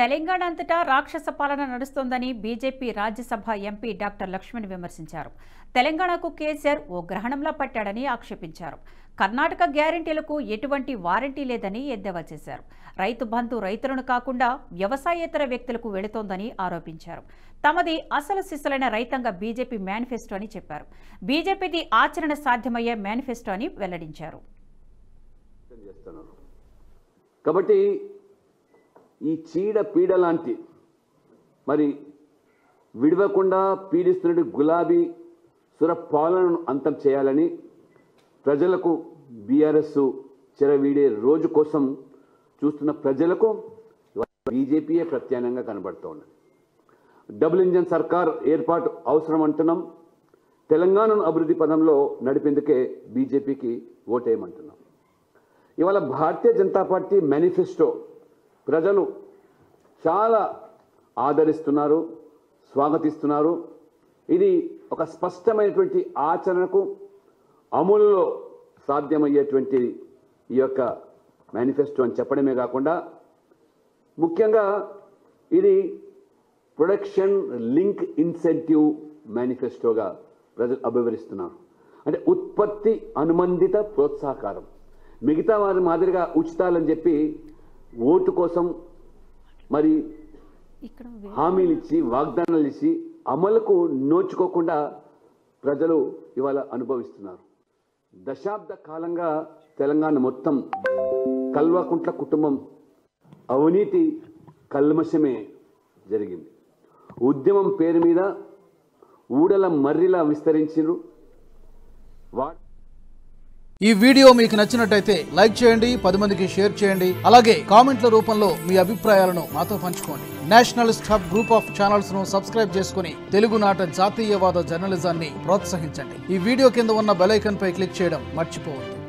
తెలంగాణ అంతటా రాక్షస పాలన నడుస్తోందని BJP Rajya Sabha MP doctor Laxman విమర్శించారు తెలంగాణకు కేసీఆర్ ఓ గ్రహణంలా పట్టాడని ఆక్షేపించారు కర్ణాటక గ్యారంటీలకు ఎటువంటి వారంటీ లేదని ఎద్దేవా చేశారు రైతు బంధు రైతులను కాకుండా వ్యవసాయేతర వ్యక్తులకు వెళుతోందని ఆరోపించారు తమది అసలు సిసలైన రైతాంగ బీజేపీ మేనిఫెస్టో అని చెప్పారు బీజేపీది ఆచరణ సాధ్యమయ్యే మేనిఫెస్టో అని వెల్లడించారు చేస్తున్నారు కాబట్టి ఈ చీడ పీడ లాంటి మరి విడవకుండా పీడిస్తున్న గులాబీ సుర పాలనను అంతం చేయాలని ప్రజలకు బీఆర్ఎస్ చెరవీడే రోజు కోసం చూస్తున్న ప్రజలకు బీజేపీయే ప్రత్యామ్నాయంగా కనబడుతోంది డబుల్ ఇంజన్ సర్కార్ ఏర్పాటు అవసరం అంటున్నాం తెలంగాణను అభివృద్ధి పదంలో నడిపేందుకే బీజేపీకి ఓటేయమంటున్నాం ఇవాళ భారతీయ జనతా పార్టీ మేనిఫెస్టో ప్రజలు చాలా ఆదరిస్తున్నారు స్వాగతిస్తున్నారు ఇది ఒక స్పష్టమైనటువంటి ఆచరణకు అమలులో సాధ్యమయ్యేటువంటి ఈ యొక్క మేనిఫెస్టో అని చెప్పడమే కాకుండా ముఖ్యంగా ఇది ప్రొడక్షన్ లింక్ ఇన్సెంటివ్ మేనిఫెస్టోగా ప్రజలు అభివరిస్తున్నారు అంటే ఉత్పత్తి అనుబంధిత ప్రోత్సాహకారం మిగతా వారి మాదిరిగా ఉచితాలని చెప్పి ఓటు కోసం మరి ఇక్కడ హామీలు ఇచ్చి వాగ్దానాలు ఇచ్చి అమలుకు నోచుకోకుండా ప్రజలు ఇవాళ అనుభవిస్తున్నారు దశాబ్ద కాలంగా తెలంగాణ మొత్తం కల్వకుంట్ల కుటుంబం అవినీతి కల్మషమే జరిగింది ఉద్యమం పేరు మీద ఊడల మర్రిలా విస్తరించారు వా ఈ వీడియో మీకు నచ్చినట్టయితే లైక్ చేయండి పది మందికి షేర్ చేయండి అలాగే కామెంట్ల రూపంలో మీ అభిప్రాయాలను మాతో పంచుకోండి nationalist hub group of channels ను సబ్స్క్రైబ్ చేసుకుని తెలుగునాట జాతీయవాద జర్నలిజాన్ని ప్రోత్సహించండి ఈ వీడియో కింద ఉన్న బెల్ ఐకాన్ పై క్లిక్ చేయడం మర్చిపోవద్దు